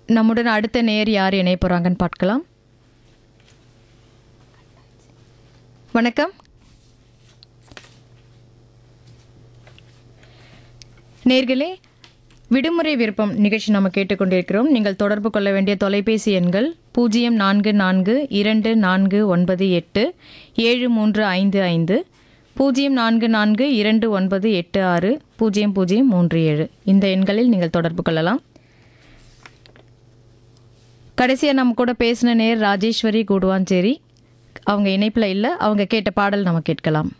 நம்முடன் அடுத்த நேர் யார் இணைய போகிறாங்கன்னு பார்க்கலாம் வணக்கம் நேர்களே விடுமுறை விருப்பம் நிகழ்ச்சி நம்ம கேட்டுக்கொண்டிருக்கிறோம் நீங்கள் தொடர்பு கொள்ள வேண்டிய தொலைபேசி எண்கள் பூஜ்ஜியம் நான்கு நான்கு இரண்டு நான்கு ஒன்பது எட்டு ஏழு மூன்று ஐந்து ஐந்து பூஜ்ஜியம் நான்கு நான்கு இரண்டு ஒன்பது எட்டு ஆறு பூஜ்ஜியம் பூஜ்ஜியம் மூன்று ஏழு இந்த எண்களில் நீங்கள் தொடர்பு கொள்ளலாம் கடைசியாக நம்ம கூட பேசின நேர் ராஜேஸ்வரி கூடுவாஞ்சேரி அவங்க இணைப்பில் இல்லை அவங்க கேட்ட பாடல் நம்ம கேட்கலாம்